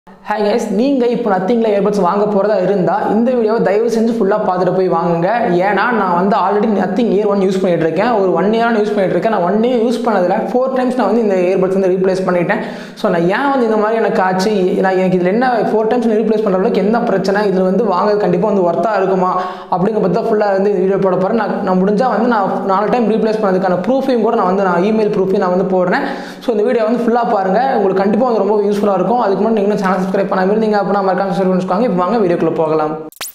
hi guys நீங்கள் இப்போ நத்திங்கில் earbuds வாங்க போகிறதா இருந்தால் இந்த வீடியோவை தயவு செஞ்சு ஃபுல்லாக பார்த்துட்டு போய் வாங்குங்க ஏன்னா நான் வந்து already Nothing ear one use பண்ணிட்டு இருக்கேன் ஒரு ஒன் இயராக யூஸ் பண்ணிட்டு இருக்கேன் நான் ஒன் இயர் யூஸ் பண்ணதில் ஃபோர் டைம்ஸ் நான் வந்து இந்த இயர்பட்ஸ் வந்து ரீப்ளேஸ் பண்ணிட்டேன் ஸோ நான் ஏன் வந்து இந்த மாதிரி எனக்கு ஆச்சு நான் எனக்கு இதில் என்ன ஃபோர் டைம்ஸ் ரீப்ளேஸ் பண்ணுற அளவுக்கு என்ன பிரச்சனை இதில் வந்து வாங்க கண்டிப்பாக வந்து ஒர்த்தாக இருக்குமா அப்படிங்கிற பற்றி தான் ஃபுல்லாக வந்து இந்த வீடியோ போட போகிறேன் நான் நான் முடிஞ்சால் வந்து நான் நாலு டைம் ரீப்ளேஸ் பண்ணதுக்கான ப்ரூஃபையும் கூட நான் வந்து நான் இமெயில் ப்ரூஃபையும் நான் வந்து போடுறேன் ஸோ இந்த வீடியோ வந்து ஃபுல்லாக பாருங்கள் உங்களுக்கு கண்டிப்பாக வந்து ரொம்ப யூஸ்ஃபுல்லாக இருக்கும் அதுக்கு முன்னாடி நீங்களும் சேனல் சப்ஸ்கிரைப் பண்ணாமல் இருந்தீங்க அப்படின்னா மறக்காம சப்ஸ்கிரைப் பண்ணிக்கோங்க இப்போ வாங்க வீடியோக்குள்ளே போகலாம்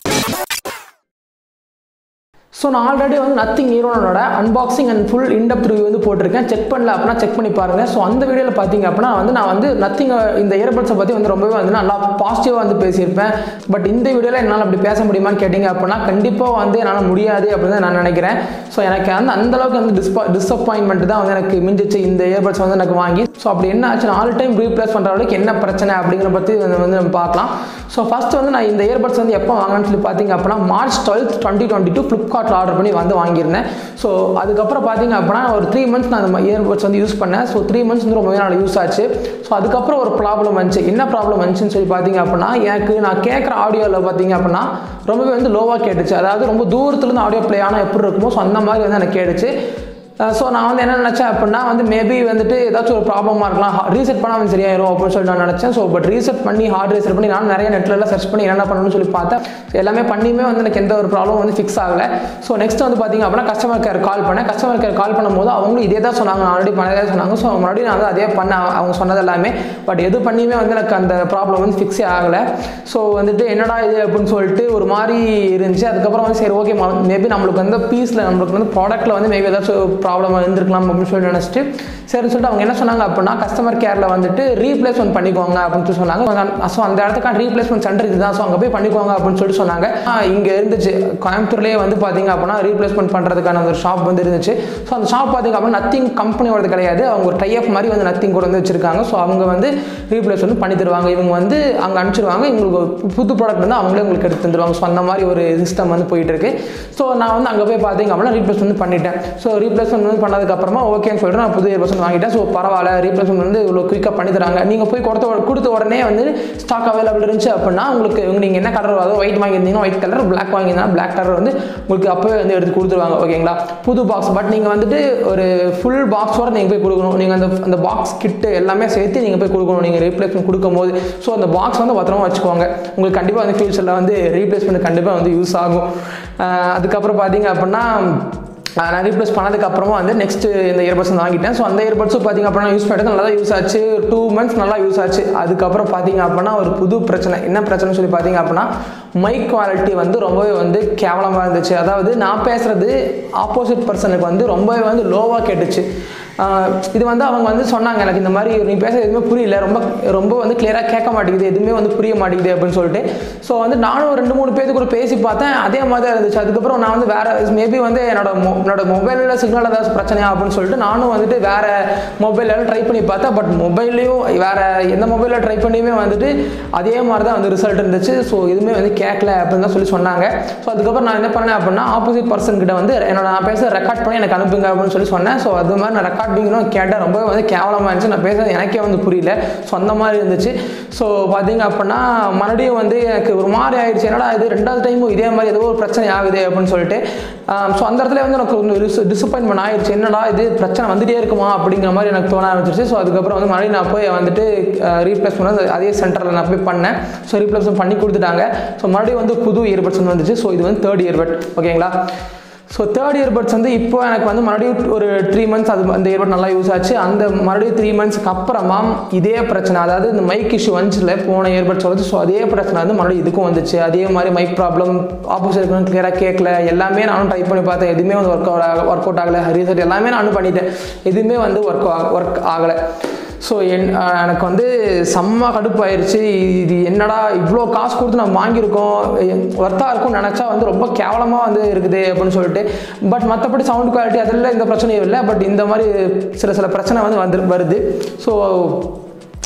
ஸோ நான் ஆல்ரெடி வந்து நத்திங் ஹீரோனோட unboxing and full indepth review வந்து போட்டிருக்கேன் செக் பண்ணல அப்படின்னா செக் பண்ணி பாருங்கள் ஸோ அந்த வீடியோவில் பார்த்தீங்க அப்படின்னா வந்து நான் வந்து நத்திங் இந்த இயர்பட்ஸை பற்றி வந்து ரொம்பவே வந்து நல்லா பாசிட்டிவாக வந்து பேசியிருப்பேன் பட் இந்த வீடியோவில் என்னால் அப்படி பேச முடியுமான்னு கேட்டிங்க அப்படின்னா கண்டிப்பாக வந்து என்னால் முடியாது அப்படின்னு தான் நான் நினைக்கிறேன் ஸோ எனக்கு வந்து அந்தளவுக்கு வந்து டிஸ்பா டிசப்பாயின்மெண்ட் தான் வந்து எனக்கு மிஞ்சிச்சு இந்த இயர்பட்ஸ் வந்து எனக்கு வாங்கி ஸோ அப்படி என்ன ஆச்சு நாலு டைம் ரீப்ளேஸ் பண்ணுற அளவுக்கு என்ன பிரச்சனை அப்படிங்கிற பற்றி வந்து வந்து நம்ம பார்க்கலாம் ஸோ ஃபஸ்ட் வந்து நான் இந்த இயர்பட்ஸ் வந்து எப்போ வாங்கினேன்னு சொல்லி பார்த்தீங்க அப்படின்னா March twelfth twenty twenty two ஃப்ளிப்கார்ட்டில் ஆர்டர் பண்ணி வந்து வாங்கியிருந்தேன் ஸோ அதுக்கப்புறம் பார்த்தீங்க அப்படின்னா ஒரு த்ரீ மந்த்ஸ் நான் அந்த இயர்பட்ஸ் வந்து யூஸ் பண்ணேன் ஸோ த்ரீ மந்த்ஸ் வந்து ரொம்பவே நாள் யூஸ் ஆச்சு ஸோ அதுக்கப்புறம் ஒரு ப்ராப்ளம் வந்துச்சு என்ன ப்ராப்ளம் வந்துச்சுன்னு சொல்லி பார்த்தீங்க அப்படின்னா எனக்கு நான் கேட்குற ஆடியோவில் பார்த்தீங்க அப்படின்னா ரொம்பவே வந்து லோவாக கேட்டுச்சு அதாவது ரொம்ப தூரத்துலேருந்து ஆடியோ ப்ளே ஆனால் எப்படி இருக்குமோ ஸோ அந்த மாதிரி வந்து எனக்கு கேட்டுச்சு ஸோ நான் வந்து என்ன நினச்சேன் அப்படின்னா வந்து மேபி வந்துட்டு ஏதாச்சும் ஒரு ப்ராப்ளமாக இருக்கலாம் ரீசெட் பண்ணால் வந்து சரியாயிரும் அப்படின்னு சொல்லி நான் நினச்சேன் ஸோ பட் ரீசெட் பண்ணி ஹார்ட் ரீசெட் பண்ணி நான் நிறைய நெட்லலாம் சர்ச் பண்ணி என்ன பண்ணணும்னு சொல்லி பார்த்தேன் எல்லாமே பண்ணியுமே வந்து எனக்கு எந்த ஒரு ப்ராப்ளம் வந்து ஃபிக்ஸ் ஆகலை ஸோ நெக்ஸ்ட் வந்து பார்த்திங்க அப்படின்னா கஸ்டமர் கேர் கால் பண்ணேன் கஸ்டமர் கேர் கால் பண்ணும்போது அவங்களும் இதே தான் சொன்னாங்க ஆல்ரெடி பண்ணதே சொன்னாங்க ஸோ மறுபடியும் நான் வந்து அதே பண்ண அவங்க சொன்னது எல்லாமே பட் எது பண்ணியுமே வந்து எனக்கு அந்த ப்ராப்ளம் வந்து ஃபிக்ஸே ஆகலை ஸோ வந்துட்டு என்னடா இது அப்படின்னு சொல்லிட்டு ஒரு மாதிரி இருந்துச்சு அதுக்கப்புறம் வந்து சரி ஓகே மேபி நம்மளுக்கு வந்து பீஸில் நம்மளுக்கு வந்து ப்ராடக்ட்டில் வந்து மேபி ஏதாச்சும் ப்ராப்ளம் இருந்திருக்கலாம் அப்படின்னு சொல்லி நினச்சிட்டு சரின்னு சொல்லிட்டு அவங்க என்ன சொன்னாங்க அப்படின்னா கஸ்டமர் கேரில் வந்துட்டு ரீப்ளேஸ்மெண்ட் பண்ணிக்கோங்க அப்படின்னு சொல்லி சொன்னாங்க ஸோ அந்த இடத்துக்கான ரீப்ளேஸ்மெண்ட் சென்டர் இதுதான் ஸோ அங்கே போய் பண்ணிக்கோங்க அப்படின்னு சொல்லிட்டு சொன்னாங்க இங்கே இருந்துச்சு கோயம்புத்தூர்லேயே வந்து பார்த்தீங்க அப்படின்னா ரீப்ளேஸ்மெண்ட் பண்ணுறதுக்கான ஒரு ஷாப் வந்து இருந்துச்சு ஸோ அந்த ஷாப் பார்த்தீங்க அப்படின்னா நத்திங் கம்பெனியோடது கிடையாது அவங்க ஒரு டைப் மாதிரி வந்து நத்திங் கூட வந்து வச்சிருக்காங்க ஸோ அவங்க வந்து ரீப்ளேஸ் வந்து பண்ணி தருவாங்க இவங்க வந்து அங்கே அனுப்பிச்சிருவாங்க இவங்களுக்கு புது ப்ராடக்ட் வந்து அவங்களே உங்களுக்கு எடுத்து தந்துருவாங்க ஸோ அந்த மாதிரி ஒரு சிஸ்டம் வந்து போயிட்டு இருக்கு ஸோ நான் வந்து அங்கே போய் பார்த்தீங்க அப்படின்னா ரீப்ளேஸ் வந்து பண்ணிட்டேன் ஸோ ரீப்ளேஸ்மெண்ட் வந்து பண்ணதுக்கப்புறமா ஓகேன்னு சொல்லிட்டு நான் புது இயர்பட்ஸ் வாங்கிட்டேன் ஸோ பரவாயில்ல ரீப்ளேஸ்மெண்ட் வந்து இவ்வளோ குயிக்காக பண்ணி தராங்க நீங்கள் போய் கொடுத்த கொடுத்த உடனே வந்து ஸ்டாக் அவைலபிள் இருந்துச்சு அப்படின்னா உங்களுக்கு நீங்கள் என்ன கலர் அதாவது ஒயிட் வாங்கியிருந்தீங்கன்னா ஒயிட் கலர் பிளாக் வாங்கியிருந்தா பிளாக் கலர் வந்து உங்களுக்கு அப்போவே வந்து எடுத்து கொடுத்துருவாங்க ஓகேங்களா புது பாக்ஸ் பட் நீங்கள் வந்துட்டு ஒரு ஃபுல் பாக்ஸோட நீங்கள் போய் கொடுக்கணும் நீங்கள் அந்த அந்த பாக்ஸ் கிட்டு எல்லாமே சேர்த்து நீங்கள் போய் கொடுக்கணும் நீங்கள் ரீப்ளேஸ்மெண்ட் கொடுக்கும்போது ஸோ அந்த பாக்ஸ் வந்து பத்திரமா வச்சுக்கோங்க உங்களுக்கு கண்டிப்பாக வந்து ஃபியூச்சரில் வந்து ரீப்ளேஸ்மெண்ட் கண்டிப்பாக வந்து யூஸ் ஆகும் அதுக்கப்புறம் பார்த்தீங்க அப்படின்னா நான் ரீப்ளேஸ் பண்ணதுக்கப்புறமா வந்து நெக்ஸ்ட் இந்த இயர்பட்ஸ் வந்து வாங்கிட்டேன் ஸோ அந்த இயர்பட்ஸும் பார்த்திங்க அப்படின்னா யூஸ் பண்ணிட்டு நல்லா தான் யூஸ் ஆச்சு டூ மந்த்ஸ் நல்லா யூஸ் ஆச்சு அதுக்கப்புறம் பார்த்திங்க அப்படின்னா ஒரு புது பிரச்சனை என்ன பிரச்சனைன்னு சொல்லி பார்த்தீங்க அப்படின்னா மைக் குவாலிட்டி வந்து ரொம்பவே வந்து கேவலமாக இருந்துச்சு அதாவது நான் பேசுகிறது ஆப்போசிட் பர்சனுக்கு வந்து ரொம்பவே வந்து லோவாக கேட்டுச்சு இது வந்து அவங்க வந்து சொன்னாங்க எனக்கு இந்த மாதிரி நீ பேச எதுவுமே புரியல ரொம்ப ரொம்ப வந்து கிளியராக கேட்க மாட்டேங்குது எதுவுமே வந்து புரிய மாட்டேங்குது அப்படின்னு சொல்லிட்டு ஸோ வந்து நானும் ரெண்டு மூணு பேருக்கு கூட பேசி பார்த்தேன் அதே மாதிரி தான் இருந்துச்சு அதுக்கப்புறம் நான் வந்து வேற மேபி வந்து என்னோட மொ என்னோட மொபைலில் சிக்னல் ஏதாச்சும் பிரச்சனையா அப்படின்னு சொல்லிட்டு நானும் வந்துட்டு வேற மொபைலில் ட்ரை பண்ணி பார்த்தேன் பட் மொபைல்லையும் வேற எந்த மொபைலில் ட்ரை பண்ணியுமே வந்துட்டு அதே மாதிரி தான் வந்து ரிசல்ட் இருந்துச்சு ஸோ எதுவுமே வந்து கேட்கல அப்படின்னு தான் சொல்லி சொன்னாங்க ஸோ அதுக்கப்புறம் நான் என்ன பண்ணேன் அப்படின்னா ஆப்போசிட் பர்சன் கிட்ட வந்து என்னோட நான் பேச ரெக்கார்ட் பண்ணி எனக்கு அனுப்புங்க அப்படின்னு சொல்லி சொன்னேன் ஸோ அது மாதிரி நான் ரெக்கார்ட் ரெக்கார்டிங்கும் கேட்டால் ரொம்பவே வந்து கேவலமாக இருந்துச்சு நான் பேசுறது எனக்கே வந்து புரியல ஸோ அந்த மாதிரி இருந்துச்சு ஸோ பார்த்தீங்க அப்படின்னா மறுபடியும் வந்து எனக்கு ஒரு மாதிரி ஆயிடுச்சு என்னடா இது ரெண்டாவது டைமும் இதே மாதிரி ஏதோ ஒரு பிரச்சனை ஆகுது அப்படின்னு சொல்லிட்டு ஸோ அந்த இடத்துல வந்து எனக்கு கொஞ்சம் டிசப்பாயின்மெண்ட் ஆயிடுச்சு என்னடா இது பிரச்சனை வந்துட்டே இருக்குமா அப்படிங்கிற மாதிரி எனக்கு தோண ஆரம்பிச்சிருச்சு ஸோ அதுக்கப்புறம் வந்து மறுபடியும் நான் போய் வந்துட்டு ரீப்ளேஸ் பண்ண அதே சென்டரில் நான் போய் பண்ணேன் ஸோ ரீப்ளேஸ் பண்ணி கொடுத்துட்டாங்க ஸோ மறுபடியும் வந்து புது இயர்பட்ஸ் வந்து வந்துச்சு ஸோ இது வந்து தேர்ட் இயர்பட் ஓகேங்களா ஸோ தேர்ட் இயர்பட்ஸ் வந்து இப்போ எனக்கு வந்து மறுபடியும் ஒரு த்ரீ மந்த்ஸ் அது அந்த இயர்பட் நல்லா யூஸ் ஆச்சு அந்த மறுபடியும் த்ரீ மந்த்ஸ்க்கு அப்புறமா இதே பிரச்சனை அதாவது இந்த மைக் இஷ்யூ வந்துச்சுல போன இயர்பட்ஸ் வந்து ஸோ அதே பிரச்சனை வந்து மறுபடியும் இதுக்கும் வந்துச்சு அதே மாதிரி மைக் ப்ராப்ளம் ஆப்போசிட் கிளியராக கேட்கல எல்லாமே நானும் ட்ரை பண்ணி பார்த்தேன் எதுவுமே வந்து ஒர்க் ஒர்க் அவுட் ஆகலை ரீசெட் எல்லாமே நானும் பண்ணிட்டேன் எதுவுமே வந்து ஒர்க் ஒர்க் ஆகலை ஸோ என் எனக்கு வந்து செம்ம கடுப்பாயிருச்சு இது என்னடா இவ்வளோ காசு கொடுத்து நம்ம வாங்கியிருக்கோம் ஒர்த்தாக இருக்கும்னு நினச்சா வந்து ரொம்ப கேவலமாக வந்து இருக்குது அப்படின்னு சொல்லிட்டு பட் மற்றபடி சவுண்ட் குவாலிட்டி அதெல்லாம் இந்த பிரச்சனையும் இல்லை பட் இந்த மாதிரி சில சில பிரச்சனை வந்து வந்து வருது ஸோ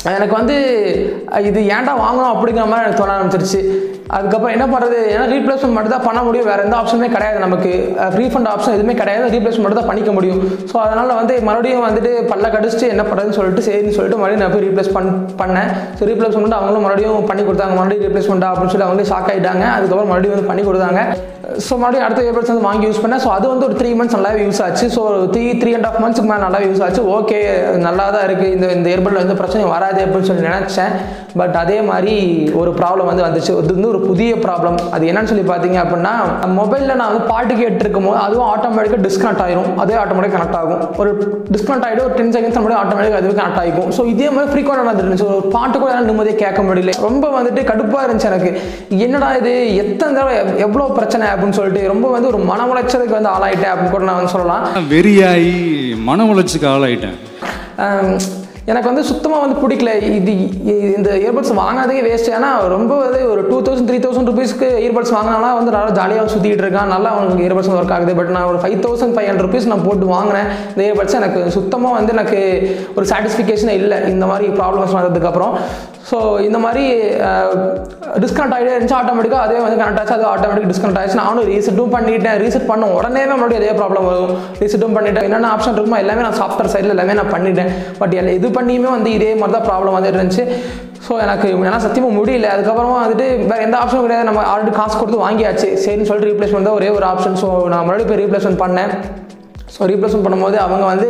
எனக்கு வந்து அஹ், இது ஏன்டா வாங்கணும் அப்படிங்கிற மாதிரி எனக்கு தோண ஆரம்பிச்சிருச்சு அதுக்கப்புறம் என்ன பண்ணுறது ஏன்னா ரீப்ளேஸ்மெண்ட் மட்டும் தான் பண்ண முடியும் வேறு எந்த ஆப்ஷனுமே கிடையாது நமக்கு ரீஃபண்ட் ஆப்ஷன் எதுவுமே கிடையாது ரீப்ளேஸ்மெண்ட் மட்டும் தான் பண்ணிக்க முடியும் ஸோ அதனால் வந்து மறுபடியும் வந்துட்டு பல்ல கடிச்சிட்டு என்ன பண்ணுறதுன்னு சொல்லிட்டு சரின்னு சொல்லிட்டு மறுபடியும் நான் போய் ரீப்ளேஸ் பண் பண்ணேன் ஸோ ரீப்ளேஸ்மெண்ட் அவங்களும் மறுபடியும் பண்ணி கொடுத்தாங்க மறுபடியும் ரீப்ளேஸ்மெண்ட் அப்படின்னு சொல்லி அவங்களே ஷாக் ஆகிட்டாங்க அதுக்கப்புறம் மறுபடியும் வந்து பண்ணி கொடுத்தாங்க ஸோ மறுபடியும் அடுத்த இயர்பட்ஸ் வந்து வாங்கி யூஸ் பண்ணேன் ஸோ அது வந்து ஒரு த்ரீ மந்த்ஸ் நல்லாவே யூஸ் ஆச்சு so three three and half மந்த்ஸ்க்கு மேலே நல்லா யூஸ் ஆச்சு ஓகே நல்லா தான் இருக்குது இந்த இந்த இயர்பட்டில் எந்த பிரச்சனையும் வராது அப்படின்னு சொல்லி நினச்சேன் பட் அதே மாதிரி ஒரு ப்ராப்ளம் வந்து வந்துச்சு இது வந்து ஒரு புதிய ப்ராப்ளம் அது என்னன்னு சொல்லி பார்த்தீங்க அப்படின்னா மொபைலில் நான் வந்து பாட்டு கேட்டுருக்கும் போது அதுவும் ஆட்டோமேட்டிக்காக டிஸ்கனெக்ட் ஆயிரும் அதே ஆட்டோமேட்டிக் கனெக்ட் ஆகும் ஒரு டிஸ்கனெக்ட் ஆகிட்டு ஒரு டென் செகண்ட்ஸ் மட்டும் ஆட்டோமேட்டிக் அதுவே கனெக்ட் ஆகிக்கும் ஸோ இதே மாதிரி ஃப்ரீக்வெண்ட் நடந்துருந்துச்சு ஒரு பாட்டு கூட என்னால் நிம்மதியாக கேட்க முடியல ரொம்ப வந்துட்டு கடுப்பாக இருந்துச்சு எனக்கு என்னடா இது எத்தனை தடவை எவ்- எவ்வளோ பிரச்சனை அப்படின்னு சொல்லிட்டு ரொம்ப வந்து ஒரு மன உளைச்சலுக்கு வந்து ஆளாயிட்டேன் அப்படின்னு கூட நான் வந்து சொல்லலாம் வெறியாகி மன உளைச்சுக்கு ஆளாயிட்டேன் ஆம், எனக்கு வந்து சுத்தமாக வந்து பிடிக்கல இது இ- இந்த இயர்பட்ஸ் வாங்காதே வேஸ்ட் ஏன்னா ரொம்ப வந்து ஒரு டூ தௌசண்ட் த்ரீ தௌசண்ட் ருபீஸ்க்கு இயர்பட்ஸ் வாங்கினாலாம் வந்து நல்லா ஜாலியாக சுற்றிட்டு இருக்கான் நல்லா அவனுக்கு இயர்பட்ஸ் ஒர்க் ஆகுது பட் நான் ஒரு five thousand five hundred rupees நான் போட்டு வாங்கினேன் இந்த இயர்பட்ஸ் எனக்கு சுத்தமாக வந்து எனக்கு ஒரு சாட்டிஸ்ஃபிகேஷனே இல்லை இந்த மாதிரி ப்ராப்ளம்ஸ் வந்ததுக்கப்புறம் ஸோ இந்த மாதிரி டிஸ்கனெக்ட் ஆகிட்டே இருந்துச்சு ஆட்டோமேட்டிக்காக அதே வந்து கனெக்ட் ஆச்சு அது ஆட்டோமேட்டிக் டிஸ்கனெக்ட் ஆச்சு நானும் ரீசெட்டும் பண்ணிட்டேன் ரீசெட் பண்ண உடனே மறுபடியும் அதே ப்ராப்ளம் வரும் ரீசெட்டும் பண்ணிட்டேன் என்னென்ன ஆப்ஷன் இருக்குமோ எல்லாமே நான் சாஃப்ட்வேர் சைடில் எல்லாமே நான் பண்ணிட்டேன் பட் எல்லா இது பண்ணியுமே வந்து இதே மாதிரி தான் ப்ராப்ளம் வந்துட்டு இருந்துச்சு ஸோ எனக்கு ஏன்னா சத்தியமாக முடியல அதுக்கப்புறமா வந்துட்டு வேறு எந்த ஆப்ஷனும் கிடையாது நம்ம ஆல்ரெடி காசு கொடுத்து வாங்கியாச்சு சரின்னு சொல்லிட்டு ரீப்ளேஸ்மெண்ட் தான் ஒரே ஒரு ஆப்ஷன் ஸோ நான் மறுபடியும் போய் ரீப்ளேஸ்மெண்ட் பண்ணேன் ஸோ ரீப்ளேஸ்மெண்ட் பண்ணும்போது அவங்க வந்து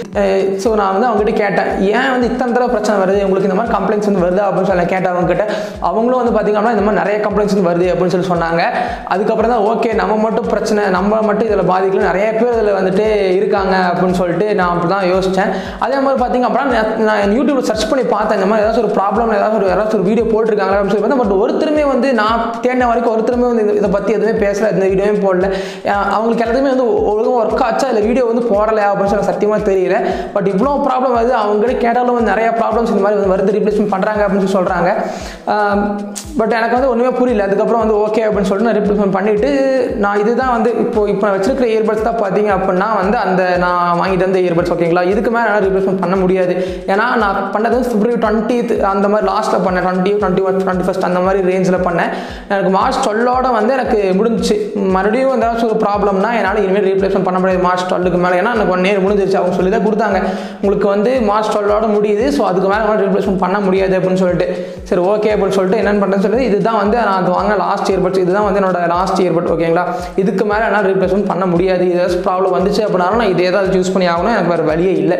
ஸோ நான் வந்து அவங்ககிட்ட கேட்டேன் ஏன் வந்து இத்தனை தடவை பிரச்சனை வருது உங்களுக்கு இந்த மாதிரி கம்ப்ளைண்ட்ஸ் வந்து வருது அப்படின்னு சொல்லி நான் கேட்டேன் அவங்ககிட்ட அவங்களும் வந்து பார்த்தீங்கன்னா இந்த மாதிரி நிறைய கம்ப்ளைண்ட்ஸ் வந்து வருது அப்படின்னு சொல்லி சொன்னாங்க அதுக்கப்புறம் தான் ஓகே நம்ம மட்டும் பிரச்சனை நம்ம மட்டும் இதில் பாதிக்கல நிறைய பேர் இதில் வந்துட்டு இருக்காங்க அப்படின்னு சொல்லிட்டு நான் அப்படி தான் யோசித்தேன் அதே மாதிரி பார்த்தீங்க அப்படின்னா நான் நான் யூடியூப்ல சர்ச் பண்ணி பார்த்தேன் இந்த மாதிரி ஏதாச்சும் ஒரு ப்ராப்ளம் ஏதாச்சும் ஒரு யாராச்சும் ஒரு வீடியோ போட்டிருக்காங்க அப்படின்னு சொல்லி பார்த்தா பட் ஒருத்தருமே வந்து நான் தேடின வரைக்கும் ஒருத்தருமே வந்து இந்த- இதை பற்றி எதுவுமே பேசல இந்த வீடியோவே போடல அஹ் அவங்களுக்கு எல்லாத்தையுமே வந்து ஒழுங்காக ஒர்க் ஆச்சா இல்லை வீடியோ வந்து போடலையா அப்படின்னு சொல்லி சத்தியமாக தெரியல பட் இவ்வளோ ப்ராப்ளம் வருது அவங்ககிட்ட கேட்டாலும் வந்து நிறைய ப்ராப்ளம்ஸ் இந்த மாதிரி வந்து வருது ரீப்ளேஸ்மெண்ட் பண்ணுறாங்க அப்படின்னு சொல்லி சொல்கிறாங்க பட் எனக்கு வந்து ஒன்றுமே புரியல அதுக்கப்புறம் வந்து ஓகே அப்படின்னு சொல்லிட்டு நான் ரீப்ளேஸ்மெண்ட் பண்ணிவிட்டு நான் இதுதான் வந்து இப்போ இப்போ நான் வச்சிருக்கிற இயர்பட்ஸ் தான் பார்த்தீங்க அப்படின்னா வந்து அந்த நான் வாங்கிட்டு வந்த இயர்பட்ஸ் ஓகேங்களா இதுக்கு மேலே என்னால் ரீப்ளேஸ்மெண்ட் பண்ண முடியாது ஏன்னா நான் பண்ணது வந்து பிப்ரவரி டுவெண்ட்டி அந்த மாதிரி லாஸ்ட்டில் பண்ணேன் twenty twenty one twenty first அந்த மாதிரி ரேஞ்சில் பண்ணேன் எனக்கு மார்ச் டுவெல்லோட வந்து எனக்கு முடிஞ்சுச்சு மறுபடியும் ஏதாச்சும் ஒரு ப்ராப்ளம்னா என்னால் இனிமேல் ரீப்ளேஸ்மெண்ட் பண்ண முடியாது மார்ச் டுவெல்லுக்கு மேலே ஏன்னா எனக்கு ஒன் இயர் முடிஞ்சிருச்சு அவங்க சொல்லி தான் கொடுத்தாங்க உங்களுக்கு வந்து மார்ச் டுவெல்லோட முடியுது ஸோ அதுக்கு மேலே ரீப்ளேஸ்மெண்ட் பண்ண முடியாது அப்படின்னு சொல்லிட்டு சரி ஓகே அப்படின்னு சொல்லிட்டு என்னென்னு பண்ணுறேன்னு சொல்லி இதுதான் வந்து நான் அது வாங்கின லாஸ்ட் இயர்பட்ஸ் இதுதான் வந்து என்னோட லாஸ்ட் இயர்பட் ஓகேங்களா இதுக்கு மேலே என்னால் ரீப்ளேஸ்மெண்ட் பண்ண முடியாது ஏதாச்சும் ப்ராப்ளம் வந்துச்சு அப்படின்னாலும் நான் இதே தான் யூஸ் பண்ணி ஆகணும் எனக்கு வேறு வழியே இல்லை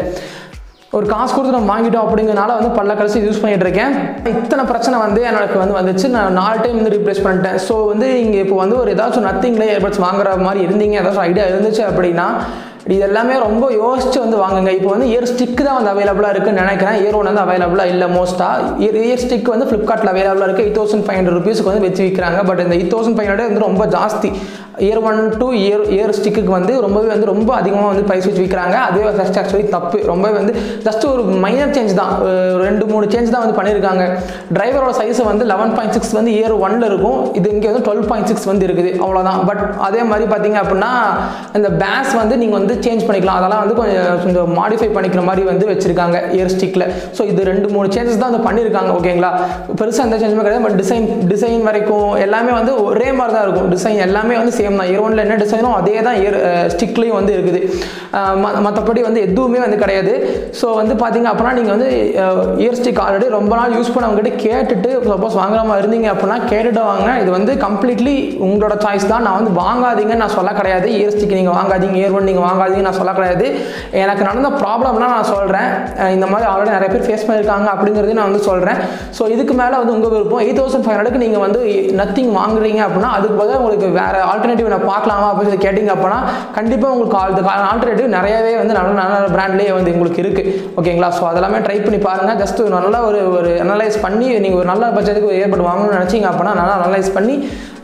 ஒரு காசு கொடுத்து நம்ம வாங்கிட்டோம் அப்படிங்கிறனால வந்து பல்ல கழிச்சு யூஸ் பண்ணிட்டு இருக்கேன் இத்தனை பிரச்சனை வந்து எனக்கு வந்து வந்துச்சு நான் நாலு டைம் வந்து ரீப்ளேஸ் பண்ணிட்டேன் ஸோ வந்து இங்கே இப்போ வந்து ஒரு ஏதாச்சும் நத்திங்ல ஏர்பட்ஸ் வாங்குற மாதிரி இருந்தீங்க ஏதாச்சும் ஐடியா இருந்துச்சு அப்படின்னா இது எல்லாமே ரொம்ப யோசிச்சு வந்து வாங்குங்க இப்போ வந்து இயர் ஸ்டிக் தான் வந்து அவைலபிளாக இருக்குன்னு நினைக்கிறேன் இயர் ஒன் வந்து அவைலபிளாக இல்லை மோஸ்ட்டாக இயர் இயர் ஸ்டிக் வந்து ஃப்ளிப்கார்ட்டில் அவைலபிளாக இருக்குது எயிட் தௌசண்ட் ஃபைவ் ஹண்ட்ரட் ருபீஸ்க்கு வந்து வச்சு விற்கிறாங்க பட் இந்த எயிட் தௌசண்ட் ஃபைவ் ஹண்ட்ரட் வந்து ரொம்ப ஜாஸ்தி year one two year year ஸ்டிக்கு வந்து ரொம்பவே வந்து ரொம்ப அதிகமாக வந்து ப்ரைஸ் வச்சு விற்கிறாங்க அதுவே ஃபஸ்ட் ஆக்சுவலி தப்பு ரொம்பவே வந்து ஜஸ்ட் ஒரு மைனர் சேஞ்ச் தான் ஒரு ரெண்டு மூணு சேஞ்ச் தான் வந்து பண்ணியிருக்காங்க டிரைவரோட சைஸ் வந்து லெவன் பாயிண்ட் சிக்ஸ் வந்து இயர் ஒன்ல இருக்கும் இது இங்கே வந்து டுவெல் பாயிண்ட் சிக்ஸ் வந்து இருக்குது அவ்வளோதான் பட் அதே மாதிரி பார்த்தீங்க அப்படின்னா இந்த பேஸ் வந்து நீங்கள் வந்து சேஞ்ச் பண்ணிக்கலாம் அதெல்லாம் வந்து கொஞ்சம் கொஞ்சம் மாடிஃபை பண்ணிக்கிற மாதிரி வந்து வச்சிருக்காங்க இயர் ஸ்டிக்கில் ஸோ இது ரெண்டு மூணு சேஞ்சஸ் தான் வந்து பண்ணியிருக்காங்க ஓகேங்களா பெருசாக எந்த சேஞ்சுமே கிடையாது பட் டிசைன் டிசைன் வரைக்கும் எல்லாமே வந்து ஒரே மாதிரி தான் இருக்கும் டிசைன் எல்லாமே வந்து சேம் தான் இயர் ஒன்ல என்ன டிசைனோ அதே தான் இயர் ஸ்டிக்லேயும் வந்து இருக்குது மற்றபடி வந்து எதுவுமே வந்து கிடையாது ஸோ வந்து பார்த்தீங்க அப்படின்னா நீங்கள் வந்து இயர் ஸ்டிக் ஆல்ரெடி ரொம்ப நாள் யூஸ் பண்ணவங்ககிட்ட கேட்டுட்டு சப்போஸ் வாங்குற மாதிரி இருந்தீங்க அப்படின்னா கேட்டுட்டு வாங்க இது வந்து கம்ப்ளீட்லி உங்களோட சாய்ஸ் தான் நான் வந்து வாங்காதீங்கன்னு நான் சொல்ல கிடையாது இயர் ஸ்டிக் நீங்கள் வாங்காதீங்க இயர் ஒன் நீங்கள் வாங்காதீங்கன்னு நான் சொல்ல கிடையாது எனக்கு நடந்த ப்ராப்ளம்லாம் நான் சொல்கிறேன் இந்த மாதிரி ஆல்ரெடி நிறைய பேர் ஃபேஸ் பண்ணியிருக்காங்க அப்படிங்கிறதையும் நான் வந்து சொல்கிறேன் ஸோ இதுக்கு மேலே வந்து உங்கள் விருப்பம் எயிட் தௌசண்ட் ஃபைவ் ஹண்ட்ரடுக்கு நீங்கள் வந்து நத்திங் வாங்குறீங்க அப்படின்னா அதுக்கு பதிலாக உங்களுக்கு வேறு ஆல்டர்னேட்டிவ் நான் பார்க்கலாமா அப்படின்னு சொல்லி கேட்டிங்க அப்படின்னா கண்டிப்பாக உங்களுக்கு ஆல்டர்னேட்டிவ் நிறையவே வந்து நல்ல நல்ல பிராண்ட்லேயே வந்து உங்களுக்கு இருக்குது ஓகேங்களா ஸோ அதெல்லாமே ட்ரை பண்ணி பாருங்கள் ஜஸ்ட் ஒரு நல்ல ஒரு ஒரு அனலைஸ் பண்ணி நீங்கள் ஒரு நல்ல பட்ஜெட்டுக்கு ஒரு ஏற்பட்டு வாங்கணும்னு நினச்சிங்க அப்படின்னா நல்லா அனலைஸ் பண்ணி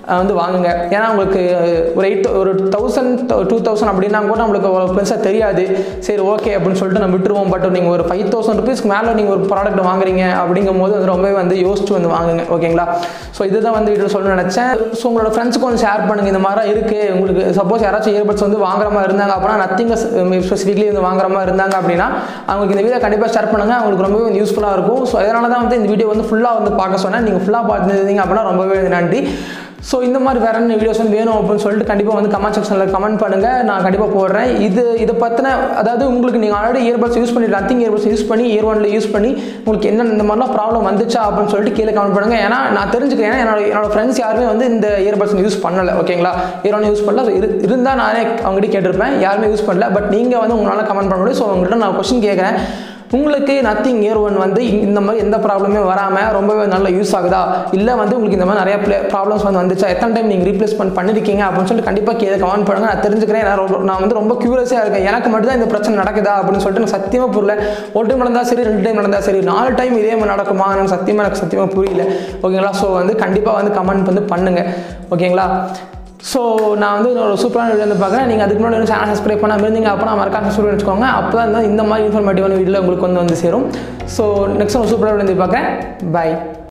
அஹ் வந்து வாங்குங்க ஏன்னா உங்களுக்கு ஒரு எயிட் ஒரு தௌசண்ட் டூ தௌசண்ட் அப்படின்னா கூட நம்மளுக்கு அவ்வளோ பெருசாக தெரியாது சரி ஓகே அப்படின்னு சொல்லிட்டு நம்ம விட்டுருவோம் பட் நீங்கள் ஒரு ஃபைவ் தௌசண்ட் ருபீஸ்க்கு மேலே நீங்கள் ஒரு ப்ராடக்ட் வாங்குறீங்க அப்படிங்கும் போது வந்து ரொம்பவே வந்து யோசிச்சு வந்து வாங்குங்க ஓகேங்களா ஸோ இதுதான் வந்து வீட்டில் சொல்ல நினச்சேன் ஸோ உங்களோட ஃப்ரெண்ட்ஸுக்கு வந்து ஷேர் பண்ணுங்கள் இந்த மாதிரி இருக்குது உங்களுக்கு சப்போஸ் யாராச்சும் இயர்பட்ஸ் வந்து வாங்குற மாதிரி இருந்தாங்க அப்படின்னா நத்திங் ஸ்பெசிஃபிக்லி வந்து வாங்குற மாதிரி இருந்தாங்க அப்படின்னா அவங்களுக்கு இந்த வீடியோ கண்டிப்பாக ஷேர் பண்ணுங்கள் அவங்களுக்கு ரொம்பவே யூஸ்ஃபுல்லாக இருக்கும் ஸோ அதனால தான் வந்து இந்த வீடியோ வந்து ஃபுல்லாக வந்து பார்க்க சொன்னேன் நீங்கள் ஃபுல்லாக பார்த்துருந்தீங்க அப்படின்னா ரொம்பவே நன்றி ஸோ இந்த மாதிரி வேற என்ன வீடியோஸ் வந்து வேணும் அப்படின்னு சொல்லிட்டு கண்டிப்பாக வந்து கமெண்ட் செக்ஷனில் கமெண்ட் பண்ணுங்கள் நான் கண்டிப்பாக போடுறேன் இது இதை பற்றின அதாவது உங்களுக்கு நீங்கள் ஆல்ரெடி இயர்பட்ஸ் யூஸ் பண்ணி நத்திங் இயர்பட்ஸ் யூஸ் பண்ணி இயர் ஒன்ல யூஸ் பண்ணி உங்களுக்கு என்ன இந்த மாதிரிலாம் ப்ராப்ளம் வந்துச்சா அப்படின்னு சொல்லிட்டு கீழே கமெண்ட் பண்ணுங்கள் ஏன்னா நான் தெரிஞ்சுக்கிறேன் ஏன்னா என்னோட என்னோட ஃப்ரெண்ட்ஸ் யாருமே வந்து இந்த இயர்பட்ஸ் யூஸ் பண்ணலை ஓகேங்களா இயர் ஒன் யூஸ் பண்ணல இரு இருந்தால் நானே அவங்ககிட்ட கேட்டிருப்பேன் யாருமே யூஸ் பண்ணல பட் நீங்கள் வந்து உங்களால் கமெண்ட் பண்ண முடியும் ஸோ உங்கள்கிட்ட நான் கொஸ்டின் கேட்குறேன் உங்களுக்கு நத்திங் இயர் ஒன் வந்து இந்த மாதிரி எந்த ப்ராப்ளமே வராமல் ரொம்பவே நல்ல யூஸ் ஆகுதா இல்லை வந்து உங்களுக்கு இந்த மாதிரி நிறைய ப்ராப்ளம்ஸ் வந்து வந்துச்சா எத்தனை டைம் நீங்கள் ரீப்ளேஸ்மெண்ட் பண்ணிருக்கீங்க அப்படின்னு சொல்லிட்டு கண்டிப்பாக கீழே கமெண்ட் பண்ணுங்க நான் தெரிஞ்சுக்கிறேன் நான் ரொம்ப நான் வந்து ரொம்ப க்யூரியஸாக இருக்கேன் எனக்கு மட்டும் தான் இந்த பிரச்சனை நடக்குதா அப்படின்னு சொல்லிட்டு எனக்கு சத்தியமாக புரியல ஒரு டைம் நடந்தால் சரி ரெண்டு டைம் நடந்தால் சரி நாலு டைம் இதே மாதிரி நடக்குமா எனக்கு சத்தியமாக எனக்கு சத்தியமாக புரியல ஓகேங்களா ஸோ வந்து கண்டிப்பாக வந்து கமெண்ட் வந்து பண்ணுங்கள் ஓகேங்களா ஸோ நான் வந்து ஒரு சூப்பரான வீடியோ வந்து பார்க்குறேன் நீங்கள் அதுக்கு முன்னாடி சேனல் சப்ஸ்கிரைப் பண்ணாமல் இருந்தீங்க அப்போ நான் மறக்காம சப்ஸ்கிரைப் வச்சுக்கோங்க அப்போ தான் இந்த மாதிரி இன்ஃபர்மேட்டிவான வீடியோ உங்களுக்கு வந்து வந்து சேரும் ஸோ நெக்ஸ்ட் ஒரு சூப்பரான வீடியோ வந்து பார்க்குறேன் பை